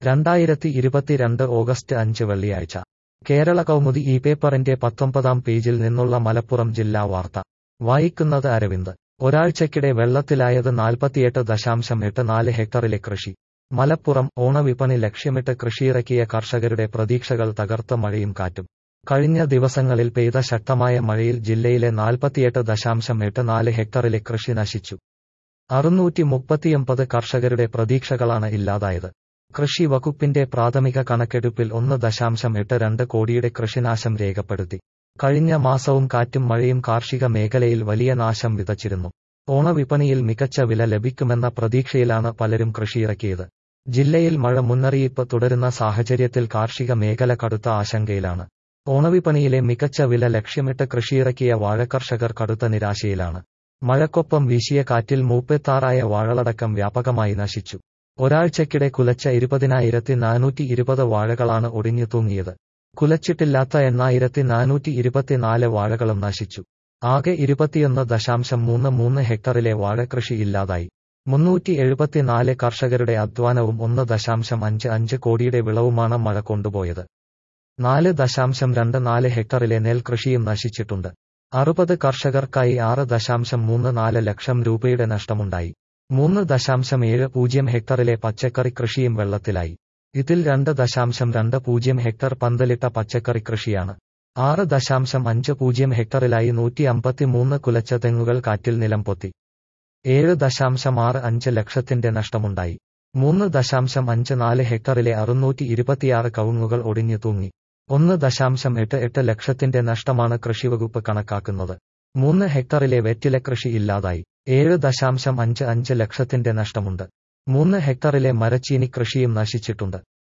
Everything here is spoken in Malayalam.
രണ്ടായിരത്തി ഇരുപത്തിരണ്ട് ഓഗസ്റ്റ് അഞ്ച് വെള്ളിയാഴ്ച കേരള കൗമുദി ഈ പേപ്പറിന്റെ പത്തൊമ്പതാം പേജിൽ നിന്നുള്ള മലപ്പുറം ജില്ലാ വാർത്ത വായിക്കുന്നത് അരവിന്ദ് ഒരാഴ്ചക്കിടെ വെള്ളത്തിലായത് നാൽപ്പത്തിയെട്ട് ദശാംശം എട്ട് നാല് ഹെക്ടറിലെ കൃഷി മലപ്പുറം ഓണവിപണി ലക്ഷ്യമിട്ട് കൃഷിയിറക്കിയ കർഷകരുടെ പ്രതീക്ഷകൾ തകർത്ത മഴയും കാറ്റും കഴിഞ്ഞ ദിവസങ്ങളിൽ പെയ്ത ശക്തമായ മഴയിൽ ജില്ലയിലെ നാൽപ്പത്തിയെട്ട് ദശാംശം എട്ട് നാല് ഹെക്ടറിലെ കൃഷി നശിച്ചു അറുന്നൂറ്റി മുപ്പത്തിയൊമ്പത് കർഷകരുടെ പ്രതീക്ഷകളാണ് ഇല്ലാതായത് കൃഷി വകുപ്പിന്റെ പ്രാഥമിക കണക്കെടുപ്പിൽ ഒന്ന് ദശാംശം എട്ട് രണ്ട് കോടിയുടെ കൃഷിനാശം രേഖപ്പെടുത്തി കഴിഞ്ഞ മാസവും കാറ്റും മഴയും കാർഷിക മേഖലയിൽ വലിയ നാശം വിതച്ചിരുന്നു ഓണവിപണിയിൽ മികച്ച വില ലഭിക്കുമെന്ന പ്രതീക്ഷയിലാണ് പലരും കൃഷിയിറക്കിയത് ജില്ലയിൽ മഴ മുന്നറിയിപ്പ് തുടരുന്ന സാഹചര്യത്തിൽ കാർഷിക മേഖല കടുത്ത ആശങ്കയിലാണ് ഓണവിപണിയിലെ മികച്ച വില ലക്ഷ്യമിട്ട് കൃഷിയിറക്കിയ വാഴകർഷകർ കടുത്ത നിരാശയിലാണ് മഴക്കൊപ്പം വീശിയ കാറ്റിൽ മൂപ്പെത്താറായ വാഴളടക്കം വ്യാപകമായി നശിച്ചു ഒരാഴ്ചക്കിടെ കുലച്ച ഇരുപതിനായിരത്തി നാനൂറ്റി ഇരുപത് വാഴകളാണ് ഒടിഞ്ഞു തൂങ്ങിയത് കുലച്ചിട്ടില്ലാത്ത എണ്ണായിരത്തി നാനൂറ്റി ഇരുപത്തിനാല് വാഴകളും നശിച്ചു ആകെ ഇരുപത്തിയൊന്ന് ദശാംശം മൂന്ന് മൂന്ന് ഹെക്ടറിലെ വാഴകൃഷി ഇല്ലാതായി മുന്നൂറ്റി എഴുപത്തിനാല് കർഷകരുടെ അധ്വാനവും ഒന്ന് ദശാംശം അഞ്ച് അഞ്ച് കോടിയുടെ വിളവുമാണ് മഴ കൊണ്ടുപോയത് നാല് ദശാംശം രണ്ട് നാല് ഹെക്ടറിലെ നെൽകൃഷിയും നശിച്ചിട്ടുണ്ട് അറുപത് കർഷകർക്കായി ആറ് ദശാംശം മൂന്ന് നാല് ലക്ഷം രൂപയുടെ നഷ്ടമുണ്ടായി മൂന്ന് ദശാംശം ഏഴ് പൂജ്യം ഹെക്ടറിലെ പച്ചക്കറി കൃഷിയും വെള്ളത്തിലായി ഇതിൽ രണ്ട് ദശാംശം രണ്ട് പൂജ്യം ഹെക്ടർ പന്തലിട്ട പച്ചക്കറി കൃഷിയാണ് ആറ് ദശാംശം അഞ്ച് പൂജ്യം ഹെക്ടറിലായി നൂറ്റി അമ്പത്തിമൂന്ന് കുലച്ച തെങ്ങുകൾ കാറ്റിൽ നിലം പൊത്തി ഏഴ് ദശാംശം ആറ് അഞ്ച് ലക്ഷത്തിന്റെ നഷ്ടമുണ്ടായി മൂന്ന് ദശാംശം അഞ്ച് നാല് ഹെക്ടറിലെ അറുന്നൂറ്റി ഇരുപത്തിയാറ് കവുങ്ങുകൾ ഒടിഞ്ഞു തൂങ്ങി ഒന്ന് ദശാംശം എട്ട് എട്ട് ലക്ഷത്തിന്റെ നഷ്ടമാണ് കൃഷിവകുപ്പ് കണക്കാക്കുന്നത് മൂന്ന് ഹെക്ടറിലെ വെറ്റില കൃഷി ഇല്ലാതായി ഏഴ് ദശാംശം അഞ്ച് അഞ്ച് ലക്ഷത്തിന്റെ നഷ്ടമുണ്ട് മൂന്ന് ഹെക്ടറിലെ മരച്ചീനി കൃഷിയും നശിച്ചിട്ടുണ്ട്